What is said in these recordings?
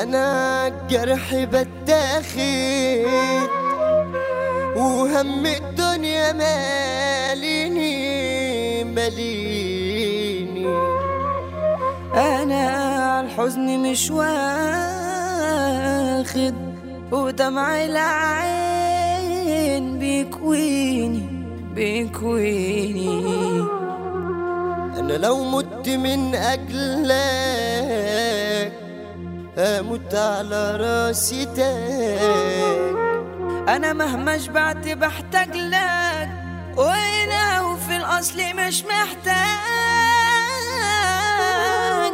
انا الجرح بتاخد وهم الدنيا ماليني ماليني انا الحزن مش واخد ودمع العين بيكويني بيكويني انا لو مت من اجلك اموت على راسي تاج انا مهما شبعت بحتاج لك وانا وفي الاصل مش محتاج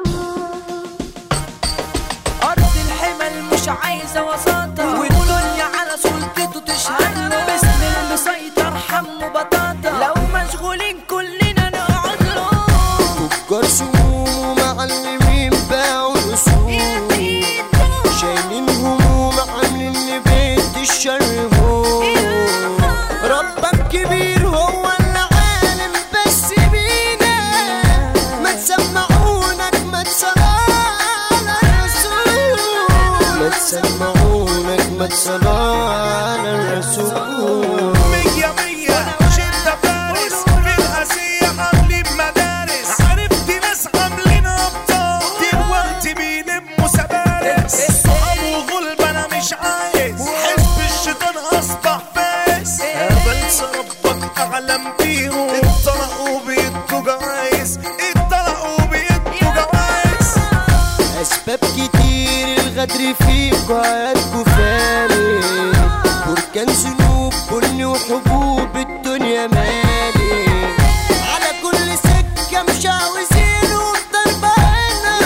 ارض الحمل مش عايزه وساطه والدنيا على سلطته تشهد له باسم المسيطر حمو بطاطا لو مشغولين كلنا نقعد له تجار سموم ومعلمين باعوا الاصول شايلين هموم عاملين بيت الشر هون ربك كبير هو اللي عالم بس بينا ما تسمعونك ما تصلى على الرسول ما تسمعونك ما تصلى على الرسول مية مية شدة فارس في الآسية عاملين مدارس عرفت ناس عاملين أبطال دلوقتي بيلموا سبارس أبو غلب أنا مش عايز حزب الشيطان أصبح فايز بنسى ربك أعلم بيهم اتطلقوا بيدوا جوايز اتطلقوا بيدوا جوايز أسباب كتير الغدر فيكوا عيادكوا فارق بركان ذنوب بني وحبوب الدنيا مالي على كل سكة مش عاوزين والضربة هنا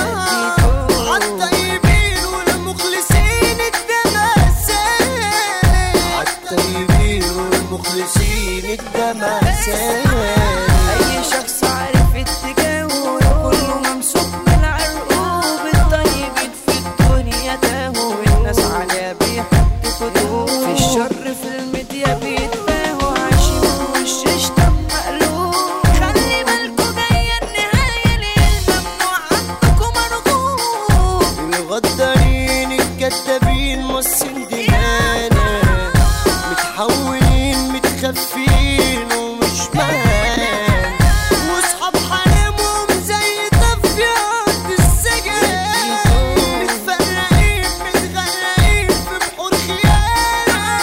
عالطيبين والمخلصين الدمع سالي عالطيبين والمخلصين الدمع سالي اي شخص عارف اتجاهه كله ممسوك من العرقوب الطيبين في الدنيا تاهوا الناس عليها بيحطوا خدود في الشر في الميديا بيتباهوا عايشين وش شتم مقلوب خلي بالكوا جايه النهايه للممنوع عندكم مرغوب الغدارين الكدابين مصين دمانا متحولين متخفين ومش مان واصحاب حريمهم زي طفيات السجن متفرقين متغرقين في بحور خيانة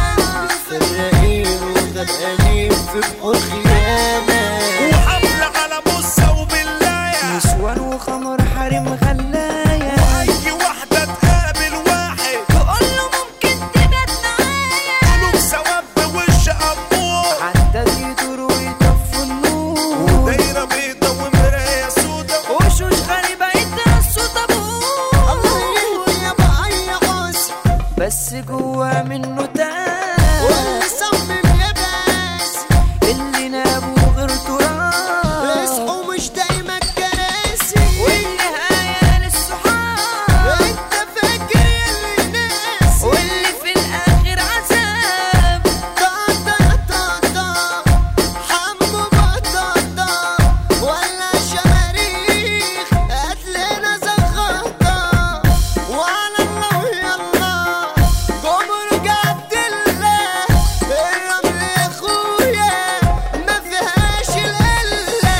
متفرقين وغرقانين في بحور خيانة وحملة على موسى وبالله نسوان وخمر حريم غلاية أي واحدة تقابل واحد تقول له ممكن تبات معايا قلوب ثواب بوش أمور عداد يدور ويطفوا النور دايرة بيضة ومراية سودا وشوش غريبة يترصوا الله طابور يهدي يا بقى عاصي بس جوا منه تاه واللي صمم يا باس اللي نابه غير تراب اصحوا مش دايما كراسي والنهاية للصحاب انت فاكر يا اللي ناس واللي في الآخر عذاب طا طا طا طا حمو بطاطا ولا شماريخ هات لنا زغطة وعلى الله يلا جمهور جد الله الرمل يا اخويا ما فيهاش القلة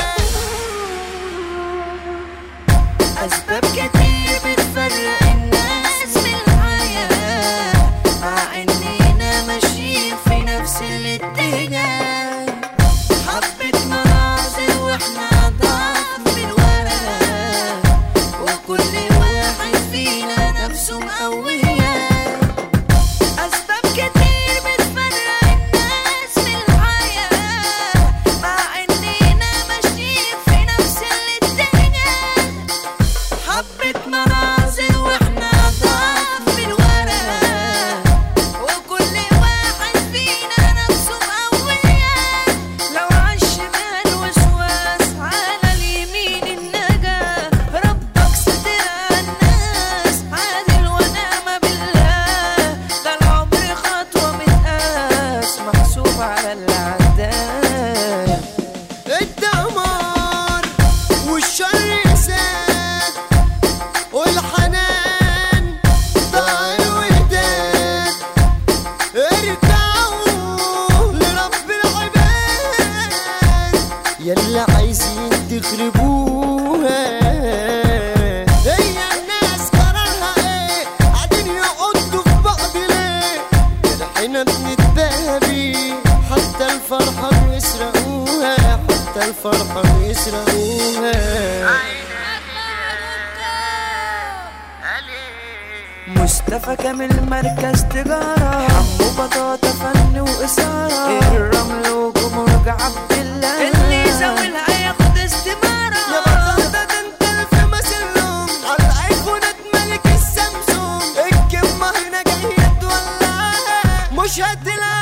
أسباب كتير بتفرق الناس من الحياة مع إننا ماشيين في نفس الاتجاه حبة مناظر وإحنا أضعاف من ورا وكل واحد فينا نفسه مقوية أسباب كتير بتفرق الناس من الحياة مع إننا ماشيين في نفس الاتجاه حبة مناظر واحنا يخربوها هي الناس قرارها ايه قاعدين يقعدوا في بعض ليه احنا بنتباهى بيه حتى الفرحة بيسرقوها حتى الفرحة بيسرقوها مصطفى كامل مركز تجارة حمو بطاطا فن وإثارة الرمل وجمهور عبد الله اللي يزاولها ياخد استمارة يا بطاطا ده انت الفيمس اللون على الايفونات ملك السامسونج الكمة هنا جاية تولعها مش هتلاقي